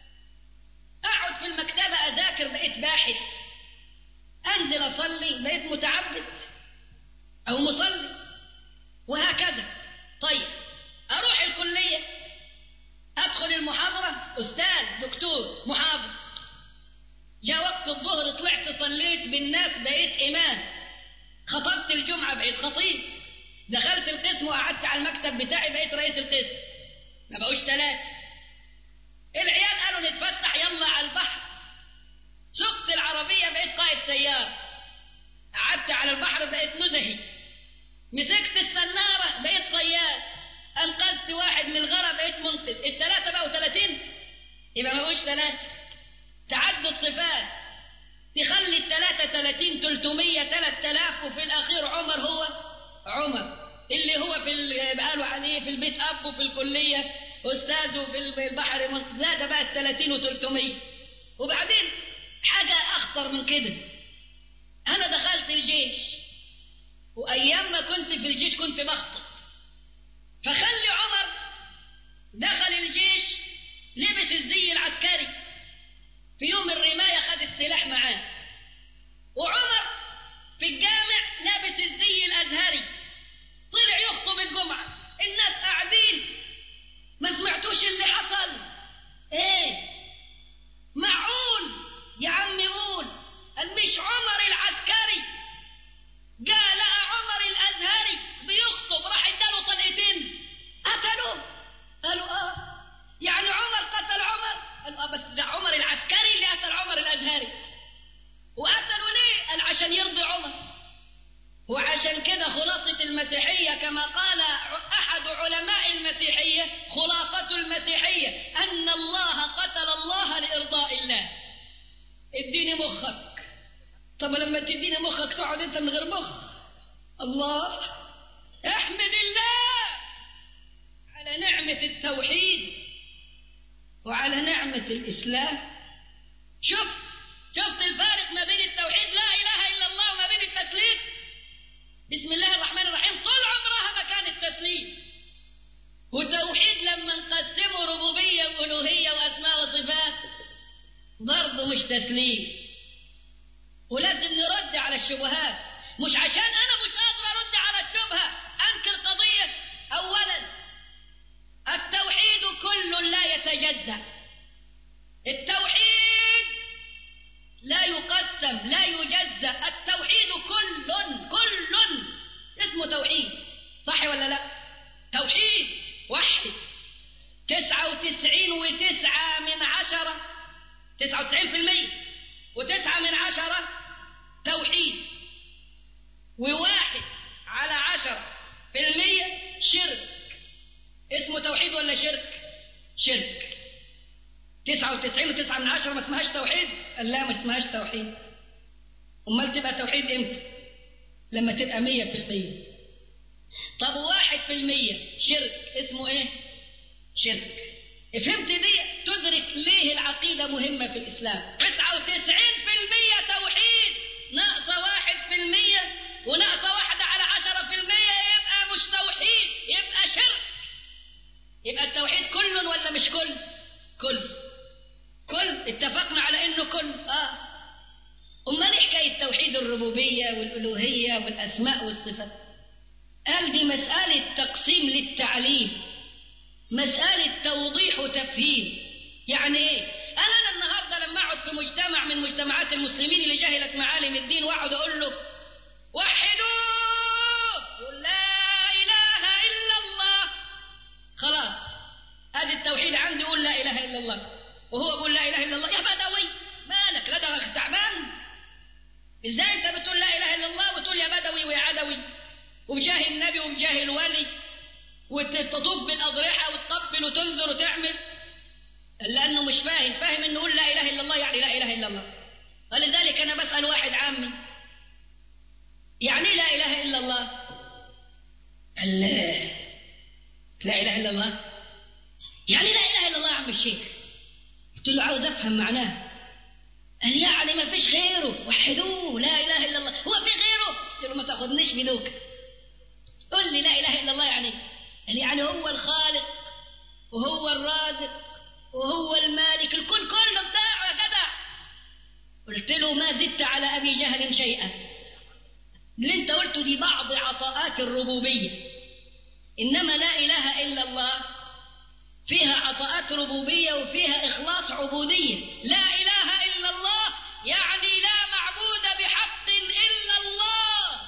أقعد في المكتبة أذاكر بقيت باحث أنزل أصلي بقيت متعبد أو مصلي وهكذا طيب أروح الكلية أدخل المحاضرة أستاذ دكتور محاضر جاء وقت الظهر طلعت صليت بالناس بقيت إمام خطبت الجمعة بقيت خطيب دخلت القسم وقعدت على المكتب بتاعي بقيت رئيس القسم ما بقوش ثلاثة العيال قالوا نتفتح يلا على البحر سقت العربية بقيت قائد سيارة قعدت على البحر بقيت نزهي مسكت السنارة بقيت صياد أنقذت واحد من الغرق بقيت منقذ الثلاثة بقوا ثلاثين يبقى ما بقوش ثلاثة تعدد صفات تخلي الثلاثة ثلاثين تلتمية ثلاث آلاف وفي الأخير عمر هو عمر اللي هو في ال- قالوا عليه في البيت أب وفي الكلية أستاذ وفي البحر منقذ لا ده بقى الثلاثين وتلتمية وبعدين حاجة أخطر من كده أنا دخلت الجيش وأيام ما كنت في الجيش كنت بخطب فخلي عمر دخل الجيش لبس الزي العسكري في يوم الرماية خد السلاح معاه وعمر في الجامع لابس الزي الأزهري طلع يخطب الجمعة الناس قاعدين ما سمعتوش اللي حصل ايه معقول يا عمي قول قال مش عمر العسكري جاء لقى عمر الازهري بيخطب راح اداله طلقتين قتلوه قالوا اه يعني عمر قتل عمر قالوا اه بس ده عمر العسكري اللي قتل عمر الازهري وقتلوا ليه قال عشان يرضي عمر وعشان كده خلاصة المسيحية كما قال أحد علماء المسيحية خلاصة المسيحية أن الله قتل الله لإرضاء الله اديني مخك طب لما تديني مخك تقعد انت من غير مخ الله احمد الله على نعمة التوحيد وعلى نعمة الإسلام شفت شفت الفارق ما بين التوحيد لا إله إلا الله وما بين التسليم بسم الله الرحمن الرحيم طول عمرها مكان التسليم والتوحيد لما نقسمه ربوبية وألوهية وأسماء وصفات برضه مش تسليم ولازم نرد على الشبهات مش عشان أنا مش قادر أرد على الشبهة أنكر قضية أولا التوحيد كل لا يتجزأ التوحيد لا يقسم لا يجزأ التوحيد كل كل اسمه توحيد صح ولا لا توحيد وحد تسعة وتسعين وتسعة من عشرة تسعة وتسعين في المية وتسعة من عشرة توحيد وواحد على عشرة في المية شرك اسمه توحيد ولا شرك شرك تسعة وتسعين وتسعة من عشرة ما اسمهاش توحيد قال لا ما اسمهاش توحيد امال تبقى توحيد امتى لما تبقى مية في المية طب واحد في المية شرك اسمه ايه شرك فهمت دي تدرك ليه العقيدة مهمة في الإسلام تسعة وتسعين في المية توحيد ناقصة واحد في المية وناقصة واحدة على عشرة في المية يبقى مش توحيد يبقى شرك يبقى التوحيد كل ولا مش كل كل كل اتفقنا على انه كل اه امال ايه حكايه توحيد الربوبيه والالوهيه والاسماء والصفات قال دي مساله تقسيم للتعليم مساله توضيح وتفهيم يعني ايه قال انا النهارده لما اقعد في مجتمع من مجتمعات المسلمين اللي جهلت معالم الدين واقعد اقول له وحدوه يقول لا اله الا الله خلاص ادي التوحيد عندي يقول لا اله الا الله وهو يقول لا اله الا الله يا بدوي مالك لا ده تعبان ازاي انت بتقول لا اله الا الله وتقول يا بدوي ويا عدوي وبجاه النبي وبجاه الولي وتطوف بالاضرحه وتقبل وتنذر وتعمل لانه مش فاهم فاهم انه يقول لا اله الا الله يعني لا اله الا الله ولذلك انا بسال واحد عامي يعني لا اله الا الله قال لا اله الا الله يعني لا اله الا الله يا عم الشيخ قلت له عاوز افهم معناه قال يعني ما فيش غيره وحدوه لا اله الا الله هو في غيره قلت له ما تاخذنيش بدوك قل لي لا اله الا الله يعني قال يعني هو الخالق وهو الرازق وهو المالك الكل كله بتاعه يا جدع قلت له ما زدت على ابي جهل شيئا اللي انت قلته دي بعض عطاءات الربوبيه انما لا اله الا الله فيها عطاءات ربوبيه وفيها اخلاص عبوديه لا اله الا الله يعني لا معبود بحق الا الله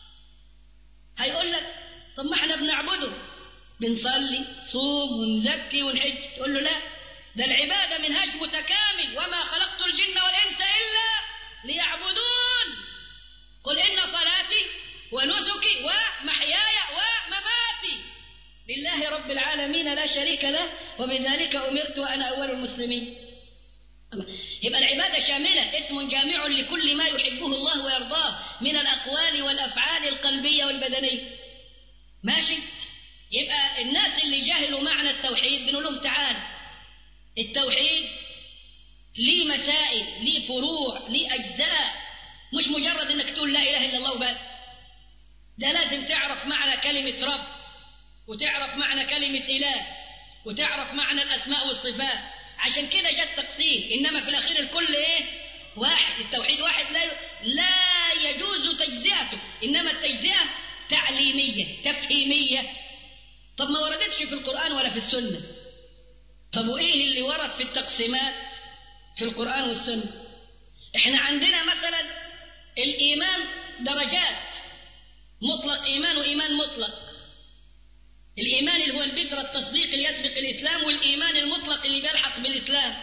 هيقول لك طب ما احنا بنعبده بنصلي صوم ونزكي ونحج تقول له لا ده العباده منهاج متكامل وما خلقت الجن والانس الا ليعبدون قل ان صلاتي ونسكي ومحياي ومماتي لله رب العالمين لا شريك له وبذلك امرت وانا اول المسلمين الله. يبقى العباده شامله اسم جامع لكل ما يحبه الله ويرضاه من الاقوال والافعال القلبيه والبدنيه ماشي يبقى الناس اللي جهلوا معنى التوحيد بنقول لهم تعال التوحيد ليه مسائل ليه فروع ليه اجزاء مش مجرد انك تقول لا اله الا الله وبس ده لازم تعرف معنى كلمه رب وتعرف معنى كلمه اله وتعرف معنى الاسماء والصفات عشان كده جاء التقسيم انما في الاخير الكل ايه واحد التوحيد واحد لا لا يجوز تجزئته انما التجزئه تعليميه تفهيميه طب ما وردتش في القران ولا في السنه طب وايه اللي ورد في التقسيمات في القران والسنه احنا عندنا مثلا الايمان درجات مطلق ايمان وايمان مطلق الايمان اللي هو البذره التصديق اللي يسبق الاسلام والايمان المطلق اللي بيلحق بالاسلام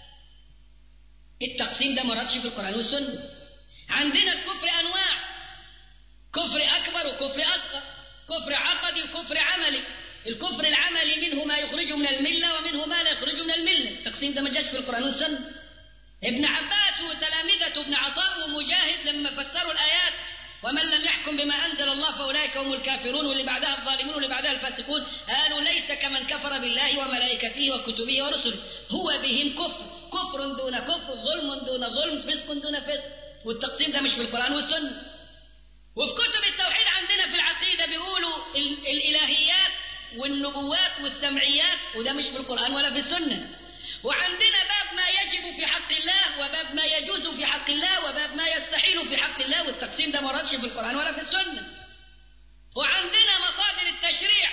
التقسيم ده ما وردش في القران والسنه عندنا الكفر انواع كفر اكبر وكفر اصغر كفر عقدي وكفر عملي الكفر العملي منه ما يخرجه من المله ومنه ما لا يخرجه من المله التقسيم ده ما جاش في القران والسنه ابن عباس وتلامذة ابن عطاء ومجاهد لما فسروا الآيات ومن لم يحكم بما أنزل الله فأولئك هم الكافرون واللي بعدها الظالمون واللي بعدها الفاسقون قالوا ليس كمن كفر بالله وملائكته وكتبه ورسله هو بهم كفر كفر دون كفر ظلم دون ظلم فسق دون فسق والتقسيم ده مش في القرآن والسنة وفي كتب التوحيد عندنا في العقيدة بيقولوا ال- الإلهيات والنبوات والسمعيات وده مش في القرآن ولا في السنة وعندنا باب ما يجب في حق الله وباب ما يجوز في حق الله وباب ما يستحيل في حق الله والتقسيم ده ما وردش في القرآن ولا في السنة وعندنا مصادر التشريع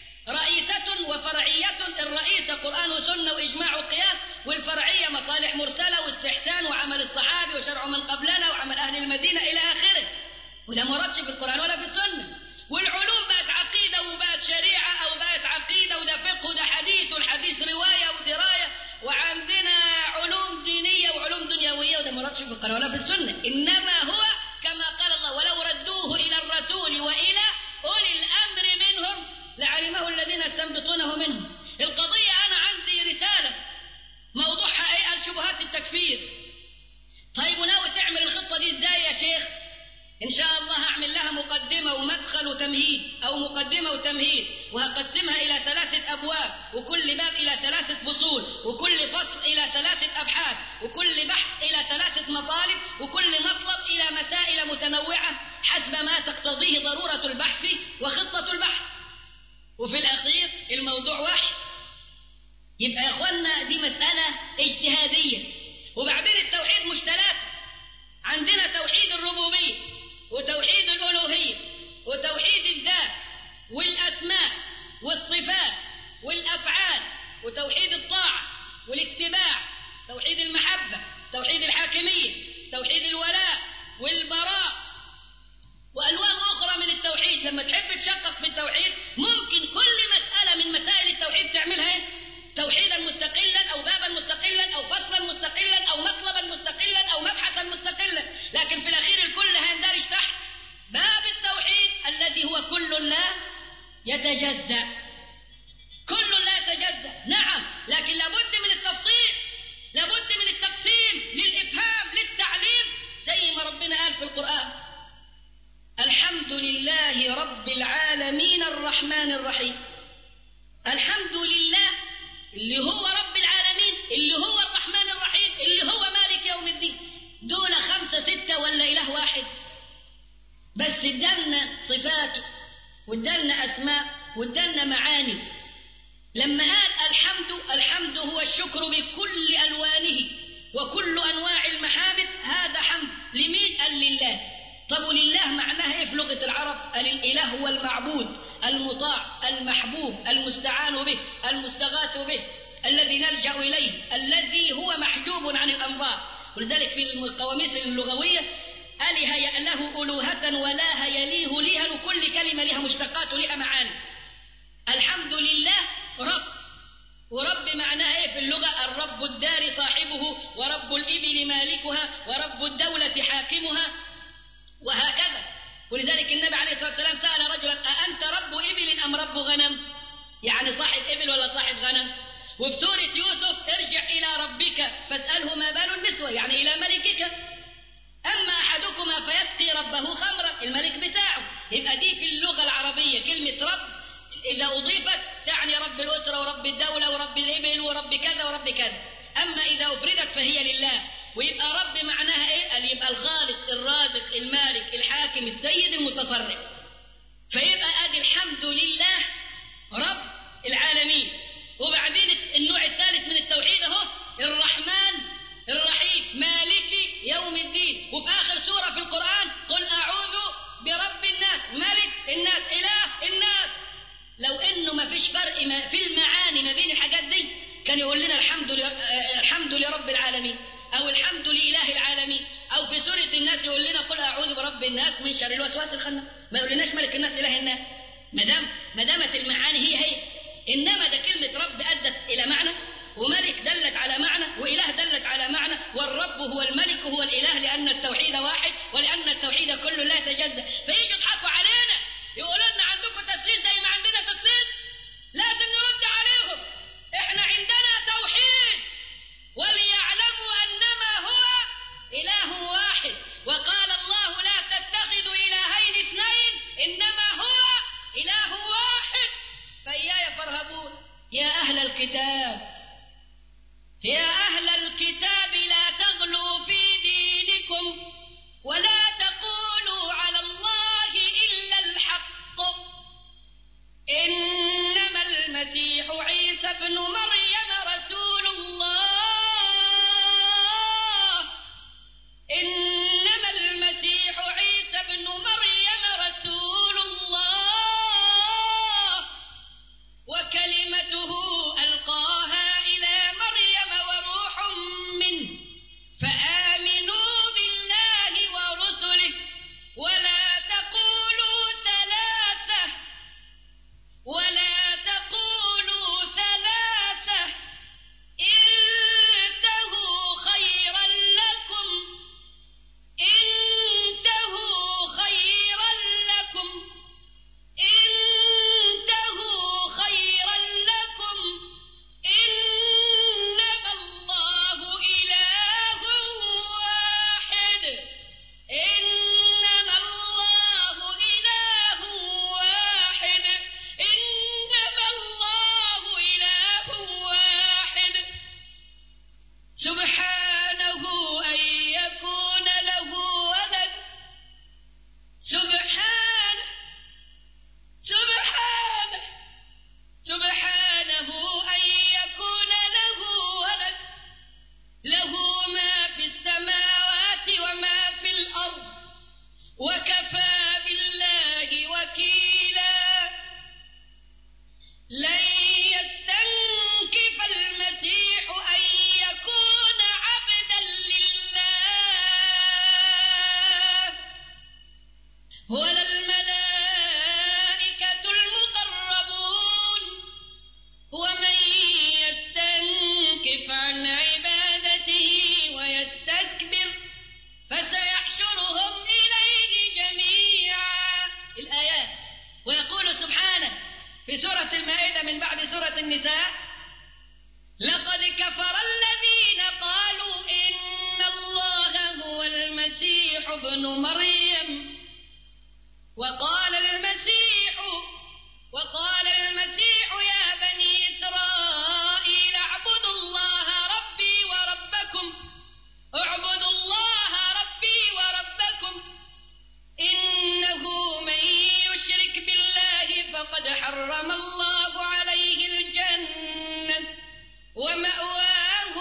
رئيسة وفرعية الرئيسة قرآن وسنة وإجماع وقياس والفرعية مصالح مرسلة واستحسان وعمل الصحابي وشرع من قبلنا وعمل أهل المدينة إلى آخره وده ما وردش في القرآن ولا في السنة والعلوم بقت عقيدة وبقت شريعة أو بقت عقيدة وده فقه وده حديث والحديث رواية ودراية وعندنا علوم دينية وعلوم دنيوية وده ما وردش في القرآن ولا في السنة إنما هو كما قال الله ولو ردوه إلى الرسول وإلى أولي الأمر منهم لعلمه الذين يستنبطونه منهم القضية أنا عندي رسالة موضوعها إيه الشبهات التكفير طيب وناوي تعمل الخطة دي إزاي يا شيخ إن شاء الله هعمل لها مقدمة ومدخل وتمهيد أو مقدمة وتمهيد وهقسمها إلى ثلاثة أبواب وكل باب إلى ثلاثة فصول وكل فصل إلى ثلاثة أبحاث وكل بحث إلى ثلاثة مطالب وكل مطلب إلى مسائل متنوعة حسب ما تقتضيه ضرورة البحث وخطة البحث وفي الأخير الموضوع واحد يبقى يا إخوانا دي مسألة اجتهادية وبعدين التوحيد مش ثلاثة عندنا توحيد الربوبية وتوحيد الألوهية وتوحيد الذات والأسماء والصفات والأفعال وتوحيد الطاعة والاتباع توحيد المحبة توحيد الحاكمية توحيد الولاء والبراء وألوان أخرى من التوحيد لما تحب تشقق في التوحيد ممكن كل مسألة من مسائل التوحيد تعملها إيه؟ توحيدا مستقلا أو بابا مستقلا أو فصلا مستقلا أو مطلبا مستقلا أو مبحثا مستقلا لكن في الأخير الكل هيندرج تحت باب التوحيد الذي هو كل لا يتجزأ كل لا يتجزأ نعم لكن لابد من التفصيل لابد من التقسيم للإفهام للتعليم زي ما ربنا قال في القرآن الحمد لله رب العالمين الرحمن الرحيم الحمد لله اللي هو رب العالمين اللي هو الرحمن الرحيم اللي هو مالك يوم الدين دول خمسة ستة ولا إله واحد بس ادالنا صفاته وادالنا أسماء وادالنا معاني لما قال الحمد الحمد هو الشكر بكل ألوانه وكل أنواع المحامد هذا حمد لمين قال لله طب ولله معناه ايه في لغة العرب قال الإله هو المعبود المطاع المحبوب المستعان به المستغاث به الذي نلجأ إليه الذي هو محجوب عن الأنظار ولذلك في القواميس اللغوية أله يأله ألوهة ولا يليه لها وكل كلمة لها مشتقات ولها معاني الحمد لله رب ورب معناها ايه في اللغة الرب الدار صاحبه ورب الإبل مالكها ورب الدولة حاكمها وهكذا ولذلك النبي عليه الصلاة والسلام سأل رجلا أأنت رب إبل أم رب غنم يعني صاحب إبل ولا صاحب غنم وفي سورة يوسف ارجع إلى ربك فاسأله ما بال النسوة يعني إلى ملكك أما أحدكما فيسقي ربه خمرا الملك بتاعه يبقى دي في اللغة العربية كلمة رب إذا أضيفت تعني رب الأسرة ورب الدولة ورب الإبل ورب كذا ورب كذا أما إذا أفردت فهي لله ويبقى رب معناها إيه؟ قال يبقى الخالق الرازق المالك الحاكم السيد المتصرف فيبقى أدي الحمد لله رب العالمين وبعدين النوع الثالث من التوحيد أهو الرحمن الرحيم مالك يوم الدين وفي آخر سورة في القرآن قل أعوذ برب الناس ملك الناس إله الناس لو إنه ما فيش فرق ما في المعاني ما بين الحاجات دي كان يقول لنا الحمد لله الحمد لرب العالمين أو الحمد لإله العالمين أو في سورة الناس يقول لنا قل أعوذ برب الناس من شر الوسواس الخناس ما يقولناش ملك الناس إله الناس ما دام ما دامت المعاني هي هي إنما ده كلمة رب أدت إلى معنى وملك دلت على معنى وإله دلت على معنى والرب هو الملك هو الإله لأن التوحيد واحد ولأن التوحيد كله لا يتجزأ فيجوا يضحكوا علينا يقولوا لنا عندكم تسليم زي ما عندنا تسليم لازم نرد عليهم احنا عندنا توحيد وليعلموا أنما هو إله واحد وقال الله لا تتخذوا إلهين اثنين إنما هو إله واحد فإياي فارهبون يا أهل الكتاب يا أهل الكتاب لا تغلوا في دينكم ولا تقولوا على الله النساء لقد كفر الذين قالوا إن الله هو المسيح ابن مريم وقال المسيح وقال المسيح يا بني إسرائيل اعبدوا الله ربي وربكم اعبدوا الله ربي وربكم إنه من يشرك بالله فقد حرم الله عليه الجنة ومأواه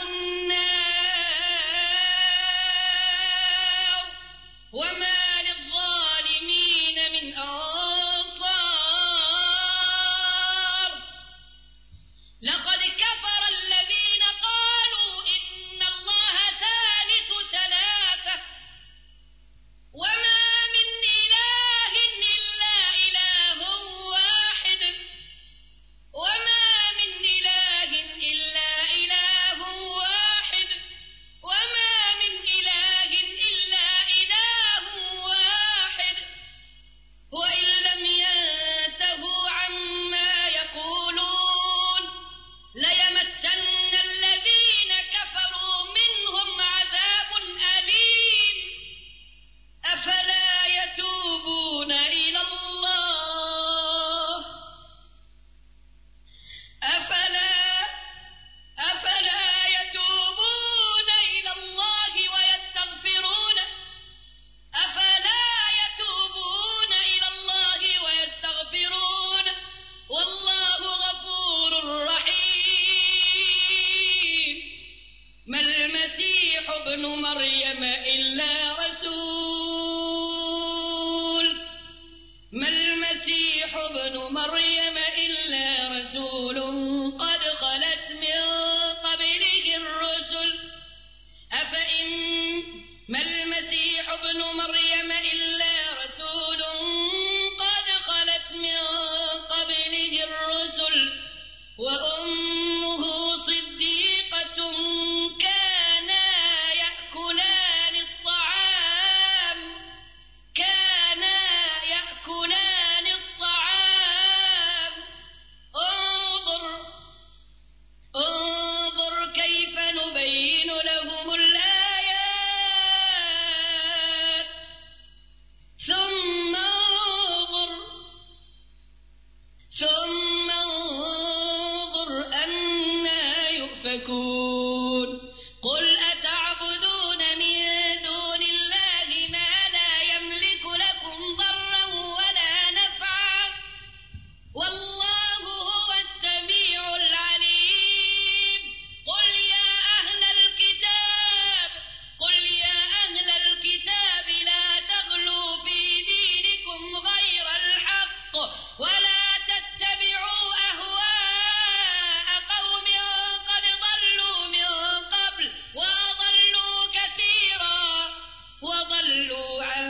النار وما للظالمين من أنصار لقد كفر الذين قالوا إن الله ثالث ثلاثة وما من إله إلا إله واحد وما من إله إلا إله واحد وما من إله إلا إله واحد وإن لم ينتهوا عما يقولون ليمسن الذين كفروا منهم عذاب أليم أفلا يتوبون إلى الله أفلا أفلا يتوبون إلى الله ويستغفرونه أفلا يتوبون إلى الله ويستغفرونه والله غفور رحيم ما المسيح ابن مريم إلا رسول ما المسيح ابن مريم إلا رسول قد خلت من قبله الرسل أفإن ما المسيح ابن مريم إلا رسول قد خلت من قبله الرسل وأمه صديقة كانا يأكلان الطعام كانا يأكلان الطعام انظر انظر كيف نبين لهم الآيات ثم انظر ثم انظر أنا يؤفكون قل أتعبدون من دون الله ما لا يملك لكم ضرا ولا نفعا والله هو السميع العليم قل يا أهل الكتاب قل يا أهل الكتاب لا تغلوا في دينكم غير الحق ولا تتبعوا أهواء قوم قد ضلوا من قبل وأضلوا كثيرا وضلوا عن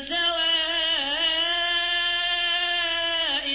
سواء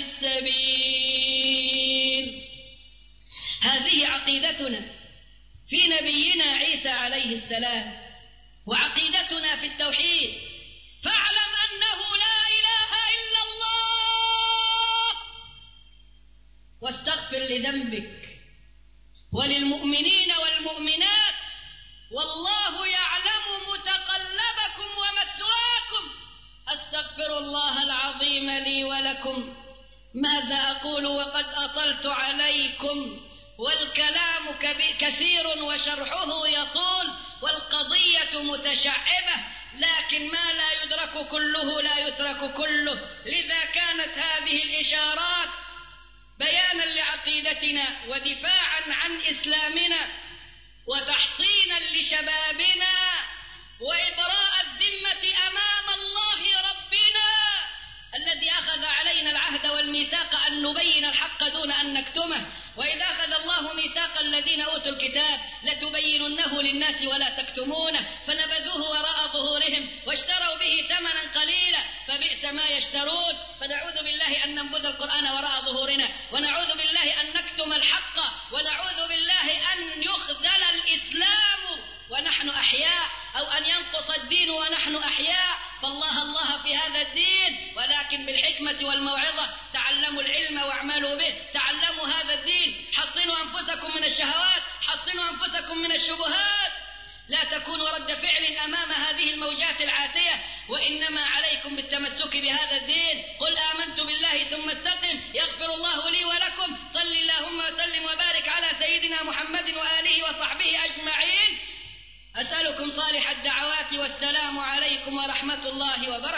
السبيل هذه عقيدتنا في نبينا عيسى عليه السلام وعقيدتنا في التوحيد فاعلم أنه لا إله إلا الله واستغفر لذنبك وللمؤمنين والمؤمنات والله يعلم متقلبكم ومثواكم استغفر الله العظيم لي ولكم ماذا اقول وقد اطلت عليكم والكلام كبي- كثير وشرحه يطول والقضيه متشعبه لكن ما لا يدرك كله لا يترك كله لذا كانت هذه الاشارات بيانا لعقيدتنا ودفاعا عن اسلامنا وتحصينا لشبابنا وابراء الذمه امام الله ربنا الذي اخذ علينا العهد والميثاق ان نبين الحق دون ان نكتمه واذا اخذ الله ميثاق الذين اوتوا الكتاب لتبيننه للناس ولا تكتمونه فنبذوه وراء ظهورهم واشتروا به ثمنا قليلا فبئس ما يشترون فنعوذ بالله ان ننبذ القران وراء ظهورنا ونعوذ بالله ان نكتم الحق ونعوذ بالله ان يخذل الاسلام ونحن احياء او ان ينقص الدين ونحن احياء فالله الله في هذا الدين ولكن بالحكمه والموعظه تعلموا العلم واعملوا به تعلموا هذا الدين حصلوا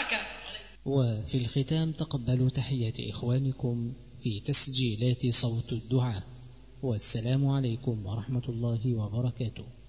وبركاته وفي الختام تقبلوا تحيات إخوانكم في تسجيلات صوت الدعاء والسلام عليكم ورحمة الله وبركاته